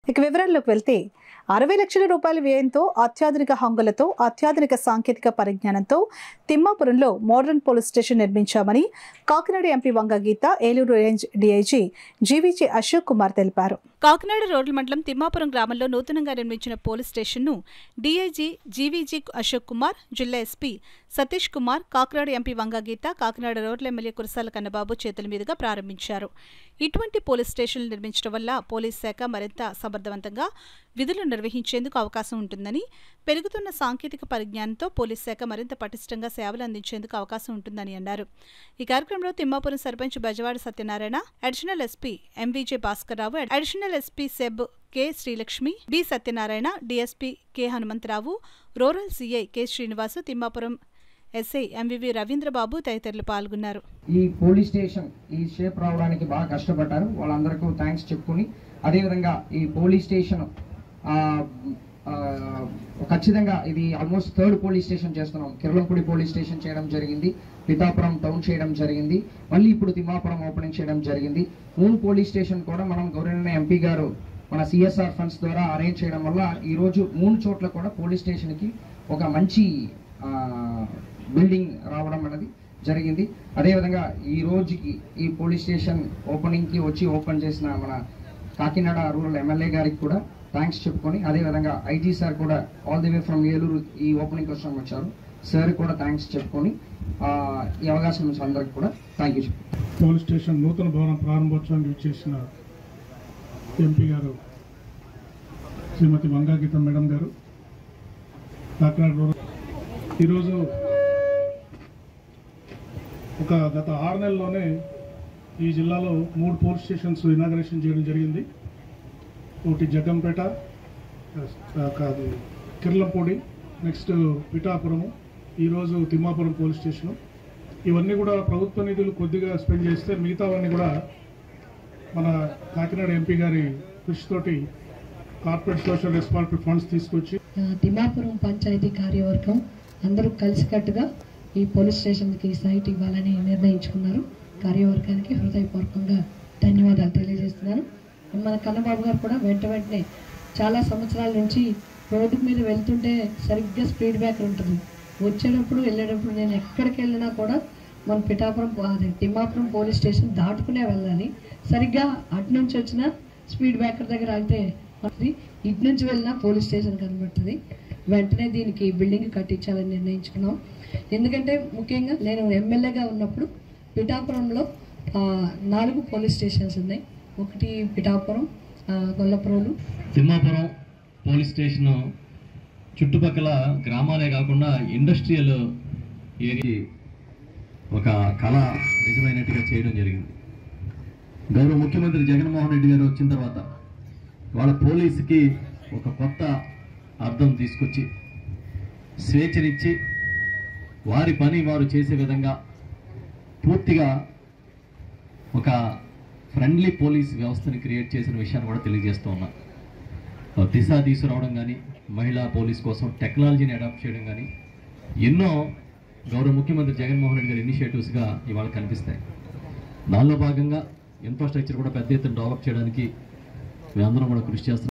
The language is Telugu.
ఇక వివరాల్లోకి వెళ్తే అరవై లక్షల రూపాయల వ్యయంతో అత్యాధునిక హంగులతో అత్యాధునిక సాంకేతిక పరిజ్ఞానంతో తిమ్మాపురంలో మోడర్న్ పోలీస్ స్టేషన్ నిర్మించామని Kakinada MP Vanga Geetha Eluru range DIG GVG Ashok Kumar తెలిపారు కాకినాడ రోడ్ల మండలం తిమ్మాపురం గ్రామంలో నూతనంగా నిర్మించిన పోలీస్ స్టేషన్ను డీఐజీ జీవీజీ అశోక్ కుమార్ జిల్లా ఎస్పీ సతీష్ కుమార్ కాకినాడ ఎంపీ వంగ గీత కాకినాడ రోడ్ల ఎమ్మెల్యే కురసాల కన్నబాబు చేతుల మీదుగా ప్రారంభించారు ఇటువంటి పోలీస్ స్టేషన్లు నిర్మించడం వల్ల పోలీస్ శాఖ మరింత సమర్థవంతంగా విధులు నిర్వహించేందుకు అవకాశం ఉంటుందని పెరుగుతున్న సాంకేతిక పరిజ్ఞానంతో పోలీస్ శాఖ మరింత పటిష్టంగా సేవలు అందించేందుకు అవకాశం ఉంటుందని అన్నారు ఈ కార్యక్రమంలో Thimmapuram sarpanch Bezawada Satyanarayana additional SP MVJ Bhaskararao additional SP SEB K Srilakshmi B Satyanarayana DSP K Hanumantharao rural CI K Srinivasu Thimmapuram SI MVV Ravindrababu తదితరులు పాల్గొన్నారు ఈ పోలీస్ స్టేషన్ ఈ షేప్ రావడానికి బాగా కష్టపడ్డారు వాళ్ళందరికీ థ్యాంక్స్ చెప్పుకుని అదేవిధంగా ఈ పోలీస్ స్టేషన్ ఆ, ఆ, ఖచ్చితంగా ఇది ఆల్మోస్ట్ థర్డ్ పోలీస్ స్టేషన్ చేస్తున్నాం కిర్లంపూడి పోలీస్ స్టేషన్ చేయడం జరిగింది పితాపురం టౌన్ చేయడం జరిగింది మళ్ళీ ఇప్పుడు తిమ్మాపురం ఓపెనింగ్ చేయడం జరిగింది మూన్ పోలీస్ స్టేషన్ కూడా మనం గౌరవనీయ ఎంపీ గారు మన సిఎస్ఆర్ ఫండ్స్ ద్వారా అరేంజ్ చేయడం వల్ల ఈ రోజు మూడు చోట్ల కూడా పోలీస్ స్టేషన్కి ఒక మంచి ఆ, బిల్డింగ్ రావడం అనేది జరిగింది అదేవిధంగా ఈ రోజుకి ఈ పోలీస్ స్టేషన్ ఓపెనింగ్కి వచ్చి ఓపెన్ చేసిన మన కాకినాడ రూరల్ ఎమ్మెల్యే గారికి కూడా థ్యాంక్స్ చెప్పుకొని అదేవిధంగా ఐజీ సార్ కూడా all the way from Eluru ఈ ఓపెనింగ్ కోసం వచ్చారు సార్ కూడా థ్యాంక్స్ చెప్పుకొని ఆ, ఈ అవకాశం నుంచి అందరికి కూడా థ్యాంక్ యూ పోలీస్ స్టేషన్ నూతన భవనం ప్రారంభోత్సవానికి ఇచ్చేసిన ఎంపీ గారు శ్రీమతి వంగా గీత మేడం గారు కాకినాడ రూరల్ ఈరోజు ఒక గత ఆరు నెలల్లోనే ఈ జిల్లాలో మూడు పోలీస్ స్టేషన్స్ ఇనాగరేషన్ చేయడం జరిగింది ఒకటి జగ్గంపేట ఆ, కాదు కిర్లంపూడి నెక్స్ట్ పిఠాపురము ఈరోజు తిమ్మాపురం పోలీస్ స్టేషను ఇవన్నీ కూడా ప్రభుత్వ నిధులు కొద్దిగా స్పెండ్ చేస్తే మిగతావన్నీ కూడా మన కాకినాడ ఎంపీ గారి కృషితోటి కార్పొరేట్ సోషల్ రెస్పాన్సిబిలిటీ ఫండ్స్ తీసుకొచ్చి ఆ, తిమ్మాపురం పంచాయతీ కార్యవర్గం అందరూ కలిసికట్టుగా ఈ పోలీస్ స్టేషన్కి సైట్ ఇవ్వాలని నిర్ణయించుకున్నారు కార్యవర్గానికి హృదయపూర్వకంగా ధన్యవాదాలు తెలియజేస్తున్నాను మన కన్నబాబు గారు కూడా వెంట వెంటనే చాలా సంవత్సరాల నుంచి రోడ్డు మీద వెళ్తుంటే సరిగ్గా స్పీడ్ బ్రేకర్ ఉంటుంది వచ్చేటప్పుడు వెళ్ళేటప్పుడు నేను ఎక్కడికి వెళ్ళినా కూడా మన పిఠాపురం అదే తిమ్మాపురం పోలీస్ స్టేషన్ దాటుకునే వెళ్ళాలి సరిగ్గా అటు నుంచి వచ్చిన స్పీడ్ బ్రేకర్ దగ్గర ఆగితే మనది ఇటు నుంచి వెళ్ళినా పోలీస్ స్టేషన్ కనబడుతుంది వెంటనే దీనికి బిల్డింగ్ కట్టించాలని నిర్ణయించుకున్నాం ఎందుకంటే ముఖ్యంగా నేను ఎమ్మెల్యేగా ఉన్నప్పుడు పిఠాపురంలో ఆ, నాలుగు పోలీస్ స్టేషన్స్ ఉన్నాయి ఒకటి పిఠాపురం ఆ, గొల్లపురంలు తిమ్మాపురం పోలీస్ స్టేషన్ చుట్టుపక్కల గ్రామాలే కాకుండా ఇండస్ట్రియల్ ఏరియా ఒక కళ నిజమైనట్టుగా చేయడం జరిగింది గౌరవ ముఖ్యమంత్రి జగన్మోహన్ రెడ్డి గారు వచ్చిన తర్వాత వాళ్ళ పోలీసుకి ఒక కొత్త అర్థం తీసుకొచ్చి స్వేచ్ఛనిచ్చి వారి పని వారు చేసే విధంగా పూర్తిగా ఒక ఫ్రెండ్లీ పోలీస్ వ్యవస్థని క్రియేట్ చేసిన విషయాన్ని కూడా తెలియజేస్తూ ఉన్నా దిశ తీసుకురావడం కానీ మహిళా పోలీస్ కోసం టెక్నాలజీని అడాప్ట్ చేయడం కానీ ఎన్నో గౌరవ ముఖ్యమంత్రి జగన్మోహన్ రెడ్డి గారి ఇనిషియేటివ్స్గా ఇవాళ కనిపిస్తాయి దానిలో భాగంగా ఇన్ఫ్రాస్ట్రక్చర్ కూడా పెద్ద ఎత్తున డెవలప్ చేయడానికి మేమందరం కూడా కృషి చేస్తున్నాం